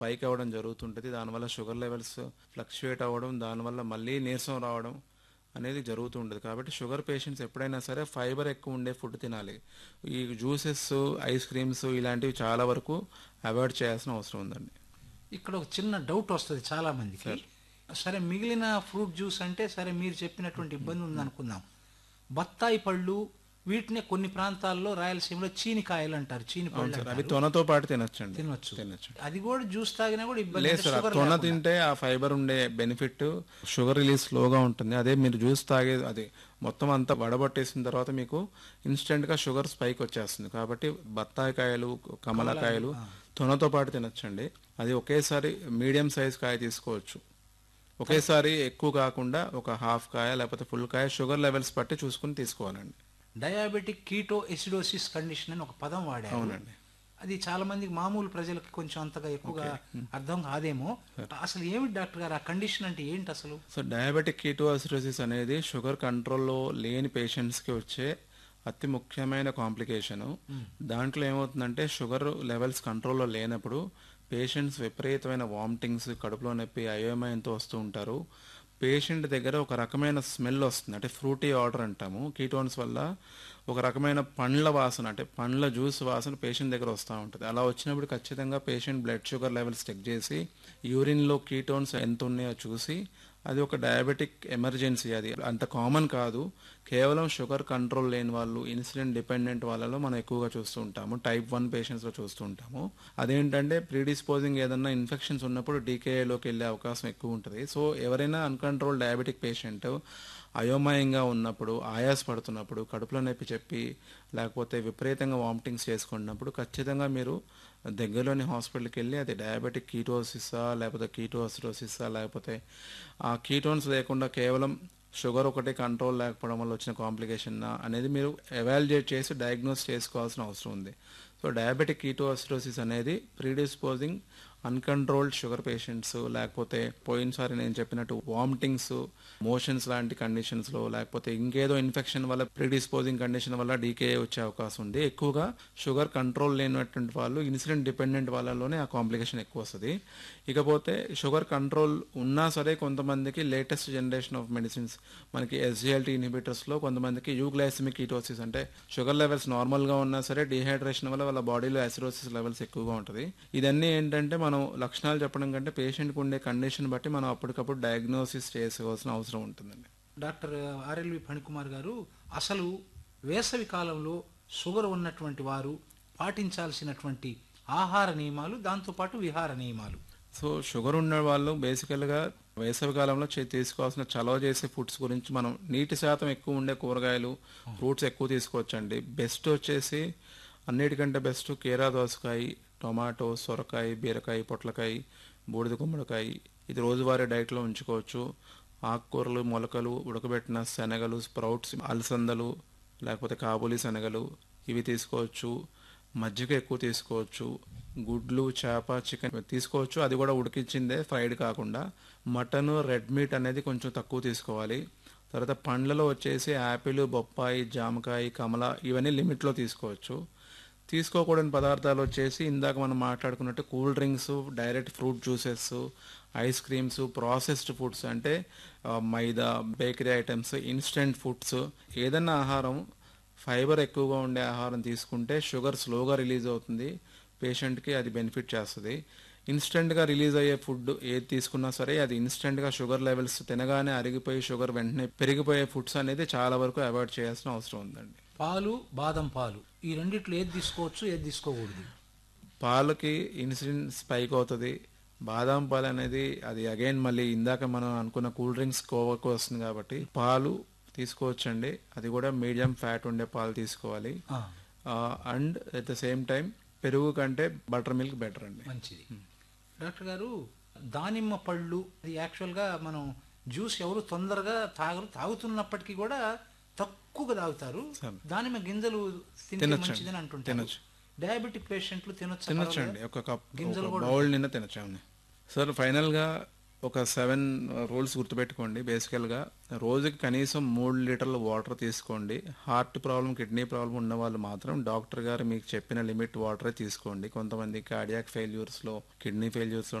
పైకి అవ్వడం జరుగుతుంటుంది దానివల్ల షుగర్ లెవెల్స్ ఫ్లక్చుయేట్ అవ్వడం దానివల్ల మళ్ళీ నీరసం రావడం అనేది జరుగుతూ ఉంటుంది కాబట్టి షుగర్ పేషెంట్స్ ఎప్పుడైనా సరే ఫైబర్ ఎక్కువ ఉండే ఫుడ్ తినాలి ఈ జ్యూసెస్ ఐస్ క్రీమ్స్ ఇలాంటివి చాలా వరకు అవాయిడ్ చేయాల్సిన అవసరం ఉందండి ఇక్కడ ఒక చిన్న డౌట్ వస్తుంది చాలా మందికి సరే మిగిలిన ఫ్రూట్ జ్యూస్ అంటే సరే మీరు చెప్పినటువంటి ఇబ్బంది ఉంది అనుకుందాం బత్తాయి పళ్ళు వీటినే కొన్ని ప్రాంతాల్లో రాయలసీమలో చీనికాయలు అంటారు చీని పళ్ళు సార్ అవి అంటారు. తొనతో పాటు తినొచ్చండి తినొచ్చు తినొచ్చు అది కూడా జ్యూస్ తాగినా కూడా ఇబ్బంది లేదు అంటే సార్ ఆ sugar తొన లేకుండా. తింటే ఆ ఫైబర్ ఉండే బెనిఫిట్ షుగర్ రిలీజ్ స్లోగా ఉంటుంది అదే మీరు జ్యూస్ తాగే అది మొత్తం అంతా వడబట్టేసిన తర్వాత మీకు ఇన్స్టెంట్ గా షుగర్ స్పైక్ వచ్చేస్తుంది కాబట్టి బత్తాయికాయలు కమలకాయలు తొనతో పాటు తినొచ్చండి అది ఒకేసారి మీడియం సైజ్ కాయ తీసుకోవచ్చు ఒకేసారి ఎక్కువ కాకుండా ఒక హాఫ్ కాయ లేకపోతే ఫుల్ కాయ షుగర్ లెవెల్స్ బట్టి చూసుకుని తీసుకోవాలండి డయాబెటిక్ కీటో ఎసిడోసిస్ కండిషన్ అని ఒక పదం వాడారు అవునండి. అది చాలా మందికి మామూలు ప్రజలకు కొంచెం అంతగా ఎక్కువగా అర్థం కాదేమో అసలు ఏమిటి డాక్టర్ గారు ఆ కండిషన్ అంటే ఏంటి అసలు సో డయాబెటిక్ కీటోసిరోసిస్ అనేది షుగర్ కంట్రోల్లో లేని పేషెంట్స్కి వచ్చే అతి ముఖ్యమైన కాంప్లికేషను దాంట్లో ఏమవుతుందంటే షుగర్ లెవెల్స్ కంట్రోల్లో లేనప్పుడు పేషెంట్స్ విపరీతమైన వామిటింగ్స్ కడుపులో నొప్పి అయోమయంతో వస్తూ ఉంటారు పేషెంట్ దగ్గర ఒక రకమైన స్మెల్ వస్తుంది అంటే ఫ్రూటీ ఆర్డర్ అంటాము కీటోన్స్ వల్ల ఒక రకమైన పండ్ల వాసన అంటే పండ్ల జ్యూస్ వాసన పేషెంట్ దగ్గర వస్తూ ఉంటుంది అలా వచ్చినప్పుడు ఖచ్చితంగా patient blood sugar levels check చేసి యూరిన్లో కీటోన్స్ ఎంత ఉన్నాయో చూసి అది ఒక డయాబెటిక్ ఎమర్జెన్సీ అది అంత కామన్ కాదు కేవలం షుగర్ కంట్రోల్ లేని వాళ్ళు ఇన్సులిన్ డిపెండెంట్ వాళ్ళలో మనం ఎక్కువగా చూస్తూ ఉంటాము టైప్ వన్ పేషెంట్స్లో చూస్తూ ఉంటాము అదేంటంటే ప్రీడిస్పోజింగ్ ఏదన్నా ఇన్ఫెక్షన్స్ ఉన్నప్పుడు డీకేఏలోకి వెళ్ళే అవకాశం ఎక్కువ ఉంటుంది సో ఎవరైనా అన్కంట్రోల్ డయాబెటిక్ పేషెంట్ అయోమయంగా ఉన్నప్పుడు ఆయాస పడుతున్నప్పుడు కడుపులో నొప్పి చెప్పి లేకపోతే విపరీతంగా వామిటింగ్స్ చేసుకున్నప్పుడు ఖచ్చితంగా మీరు దగ్గరలోని హాస్పిటల్కి వెళ్ళి అది డయాబెటిక్ కీటోసిసా లేకపోతే కీటోసిరోసిసా లేకపోతే ఆ కీటోన్స్ లేకుండా కేవలం షుగర్ ఒకటి కంట్రోల్ లేకపోవడం వల్ల వచ్చిన కాంప్లికేషన్ అనేది మీరు ఎవాల్యుయేట్ చేసి డయాగ్నోస్ చేసుకోవాల్సిన అవసరం ఉంది సో డయాబెటిక్ కీటోసిరోసిస్ అనేది ప్రీడిస్పోజింగ్ అన్కంట్రోల్డ్ షుగర్ పేషెంట్స్ లేకపోతే పోయినసారి నేను చెప్పినట్టు వామిటింగ్స్ మోషన్స్ లాంటి కండిషన్స్లో లేకపోతే ఇంకేదో ఇన్ఫెక్షన్ వల్ల ప్రీడిస్పోజింగ్ కండిషన్ వల్ల డీకే వచ్చే అవకాశం ఉంది ఎక్కువగా షుగర్ కంట్రోల్ లేనటువంటి వాళ్ళు ఇన్సులిన్ డిపెండెంట్ వాళ్ళలోనే ఆ కాంప్లికేషన్ ఎక్కువ వస్తుంది ఇకపోతే షుగర్ కంట్రోల్ ఉన్నా సరే కొంతమందికి లేటెస్ట్ జనరేషన్ ఆఫ్ మెడిసిన్స్ మనకి ఎస్జిఎల్టీ ఇన్హిబిటర్స్లో కొంతమందికి యూగ్లైసమిక్ కీటోసిస్ అంటే షుగర్ లెవెల్స్ నార్మల్గా ఉన్నా సరే డిహైడ్రేషన్ వల్ల వాళ్ళ బాడీలో అసిరోసిస్ లెవెల్స్ ఎక్కువగా ఉంటుంది ఇదన్నీ ఏంటంటే మనం లక్షణాలు చెప్పడం కంటే పేషెంట్కి ఉండే కండిషన్ బట్టి మనం అప్పటికప్పుడు డయాగ్నోసిస్ చేసుకోవాల్సిన అవసరం ఉంటుందండి డాక్టర్ ఆర్ఎల్వి ఫణికుమార్ గారు అసలు వేసవి కాలంలో షుగర్ ఉన్నటువంటి వారు పాటించాల్సినటువంటి ఆహార నియమాలు దాంతోపాటు విహార నియమాలు సో షుగర్ ఉన్న వాళ్ళు బేసికల్గా వేసవి కాలంలో చే- తీసుకోవాల్సిన చలవ చేసే ఫుడ్స్ గురించి మనం నీటి శాతం ఎక్కువ ఉండే కూరగాయలు ఫ్రూట్స్ ఎక్కువ తీసుకోవచ్చండి బెస్ట్ వచ్చేసి అన్నిటికంటే బెస్ట్ కీరా దోసకాయ టొమాటో సొరకాయ బీరకాయ పొట్లకాయ బూడిద గుమ్మడికాయ ఇది రోజువారీ డైట్లో ఉంచుకోవచ్చు ఆకుకూరలు మొలకలు ఉడకబెట్టిన శనగలు స్ప్రౌట్స్ అలసందలు లేకపోతే కాబూలి శనగలు ఇవి తీసుకోవచ్చు మజ్జిగ ఎక్కువ తీసుకోవచ్చు గుడ్లు చేప చికెన్ తీసుకోవచ్చు అది కూడా ఉడికించిందే ఫ్రైడ్ కాకుండా మటన్ రెడ్ మీట్ అనేది కొంచెం తక్కువ తీసుకోవాలి తర్వాత పండ్లలో వచ్చేసి యాపిల్ బొప్పాయి జామకాయ కమల ఇవన్నీ లిమిట్లో తీసుకోవచ్చు తీసుకోకూడని పదార్థాలు వచ్చేసి ఇందాక మనం మాట్లాడుకున్నట్టు cool drinks direct fruit juices ice creams processed foods అంటే ఆ, maida bakery items instant foods ఏదన్నా ఆహారం ఫైబర్ ఎక్కువగా ఉండే ఆహారం తీసుకుంటే షుగర్ స్లోగా రిలీజ్ అవుతుంది పేషెంట్కి అది బెనిఫిట్ చేస్తుంది ఇన్స్టెంట్గా రిలీజ్ అయ్యే ఫుడ్ ఏది తీసుకున్నా సరే అది ఇన్స్టెంట్గా షుగర్ లెవెల్స్ తినగానే అరిగిపోయి షుగర్ వెంటనే పెరిగిపోయే ఫుడ్స్ అనేది చాలా వరకు అవాయిడ్ చేయాల్సిన అవసరం ఉందండి పాలు బాదం పాలు ఈ రెండిట్లో ఏది తీసుకోవచ్చు ఏది తీసుకోకూడదు పాలకి ఇన్సులిన్ స్పైక్ అవుతుంది బాదాం పాలు అనేది అది అగైన్ మళ్ళీ ఇందాక మనం అనుకున్న కూల్ డ్రింక్స్ కోవకు వస్తుంది కాబట్టి పాలు తీసుకోవచ్చండి అది కూడా మీడియం ఫ్యాట్ ఉండే పాలు తీసుకోవాలి ఆ, and at the same time పెరుగు కంటే బటర్ మిల్క్ బెటర్ అండి మంచిది డాక్టర్ గారు దానిమ్మ పళ్ళు అది యాక్చువల్గా మనం జ్యూస్ ఎవరు తొందరగా తాగరు తాగుతున్నప్పటికీ కూడా తక్కువగా తాగుతారు సరే. దానిమ్మ గింజలు తింటే తినొచ్చండి. మంచిదని అంటుంటారు తినొచ్చు. డయాబెటిక్ పేషెంట్లు తినొచ్చు తినొచ్చండి ఒక కప్ గింజలు ఒక కూడా బౌల్ నిన్న తినొచ్చు సార్ ఫైనల్గా ఒక సెవెన్ రూల్స్ గుర్తుపెట్టుకోండి బేసికల్గా రోజుకి కనీసం మూడు లీటర్ల వాటర్ తీసుకోండి హార్ట్ ప్రాబ్లం కిడ్నీ ప్రాబ్లం ఉన్న వాళ్ళు మాత్రం డాక్టర్ గారు మీకు చెప్పిన లిమిట్ వాటరే తీసుకోండి కొంతమంది కార్డియాక్ ఫెయిల్యూర్స్లో కిడ్నీ ఫెయిల్యూర్స్లో